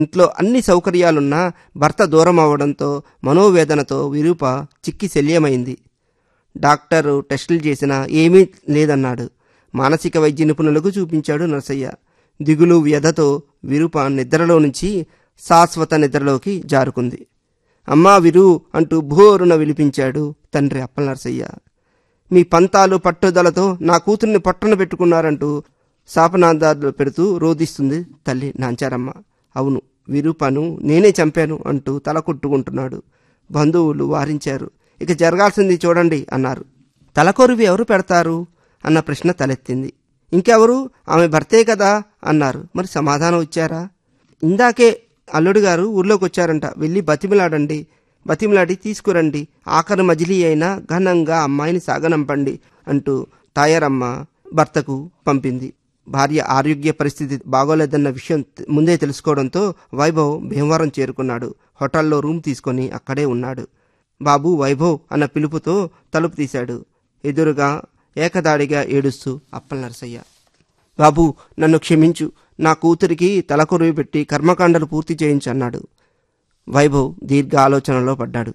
ఇంట్లో అన్ని సౌకర్యాలున్నా భర్త దూరం అవడంతో మనోవేదనతో విరూప చిక్కి శల్యమైంది డాక్టరు టెస్టులు చేసినా ఏమీ లేదన్నాడు మానసిక వైద్య నిపుణులకు చూపించాడు నరసయ్య దిగులు వ్యధతో విరూప నిద్రలో నుంచి శాశ్వత నిద్రలోకి జారుకుంది అమ్మా విరు అంటూ భోరున విలిపించాడు తండ్రి అప్పల నరసయ్య మీ పంతాలు పట్టుదలతో నా కూతుర్ని పట్టున పెట్టుకున్నారంటూ శాపనాదాలు పెడుతూ రోధిస్తుంది తల్లి నాంచారమ్మ అవును విరూపను నేనే చంపాను అంటూ తల కొట్టుకుంటున్నాడు బంధువులు వారించారు ఇక జరగాల్సింది చూడండి అన్నారు తలకొరివి ఎవరు పెడతారు అన్న ప్రశ్న తలెత్తింది ఇంకెవరు ఆమె భర్తే కదా అన్నారు మరి సమాధానం ఇచ్చారా ఇందాకే అల్లుడు గారు ఊర్లోకి వచ్చారంట వెళ్ళి బతిమిలాడండి బతిమిలాడి తీసుకురండి ఆఖరి మజిలీ అయినా ఘనంగా అమ్మాయిని సాగనంపండి అంటూ తాయారమ్మ భర్తకు పంపింది భార్య ఆరోగ్య పరిస్థితి బాగోలేదన్న విషయం తె- ముందే తెలుసుకోవడంతో వైభవ్ భీమవరం చేరుకున్నాడు హోటల్లో రూమ్ తీసుకొని అక్కడే ఉన్నాడు బాబు వైభవ్ అన్న పిలుపుతో తలుపు తీశాడు ఎదురుగా ఏకదాడిగా ఏడుస్తూ అప్పల నరసయ్య బాబు నన్ను క్షమించు నా కూతురికి తలకొరువి పెట్టి కర్మకాండలు పూర్తి చేయించన్నాడు వైభవ్ దీర్ఘ ఆలోచనలో పడ్డాడు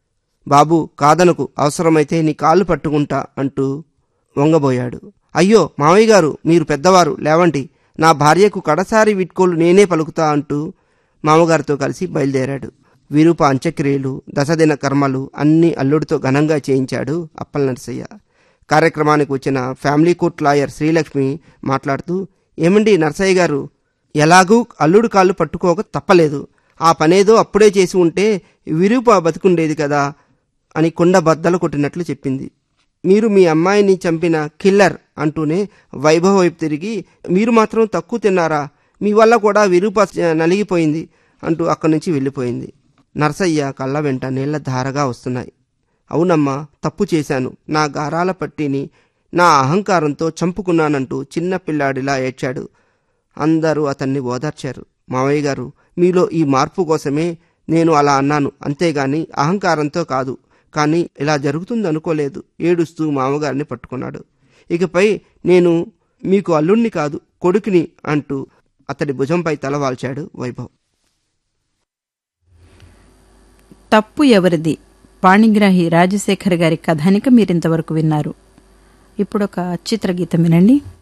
బాబు కాదనకు అవసరమైతే నీ కాళ్ళు పట్టుకుంటా అంటూ వంగబోయాడు అయ్యో మావయ్య గారు మీరు పెద్దవారు లేవండి నా భార్యకు కడసారి విట్కోలు నేనే పలుకుతా అంటూ మామగారితో కలిసి బయలుదేరాడు విరూప అంత్యక్రియలు దశదిన కర్మలు అన్ని అల్లుడితో ఘనంగా చేయించాడు అప్పల నరసయ్య కార్యక్రమానికి వచ్చిన ఫ్యామిలీ కోర్ట్ లాయర్ శ్రీలక్ష్మి మాట్లాడుతూ ఏమండి నరసయ్య గారు ఎలాగూ అల్లుడు కాళ్ళు పట్టుకోక తప్పలేదు ఆ పనేదో అప్పుడే చేసి ఉంటే విరూప బతుకుండేది కదా అని కొండ బద్దలు కొట్టినట్లు చెప్పింది మీరు మీ అమ్మాయిని చంపిన కిల్లర్ అంటూనే వైభవ్ వైపు తిరిగి మీరు మాత్రం తక్కువ తిన్నారా మీ వల్ల కూడా విరూప నలిగిపోయింది అంటూ అక్కడి నుంచి వెళ్ళిపోయింది నరసయ్య కళ్ళ వెంట నీళ్ల ధారగా వస్తున్నాయి అవునమ్మా తప్పు చేశాను నా గారాల పట్టిని నా అహంకారంతో చంపుకున్నానంటూ చిన్న పిల్లాడిలా ఏడ్చాడు అందరూ అతన్ని ఓదార్చారు మావయ్య గారు మీలో ఈ మార్పు కోసమే నేను అలా అన్నాను అంతేగాని అహంకారంతో కాదు కానీ ఇలా జరుగుతుంది అనుకోలేదు ఏడుస్తూ మామగారిని పట్టుకున్నాడు ఇకపై నేను మీకు అల్లుణ్ణి కాదు కొడుకుని అంటూ అతడి భుజంపై తల వాల్చాడు వైభవ్ తప్పు ఎవరిది పాణిగ్రాహి రాజశేఖర్ గారి కథానిక మీరింతవరకు విన్నారు ఇప్పుడొక చిత్రగీతం వినండి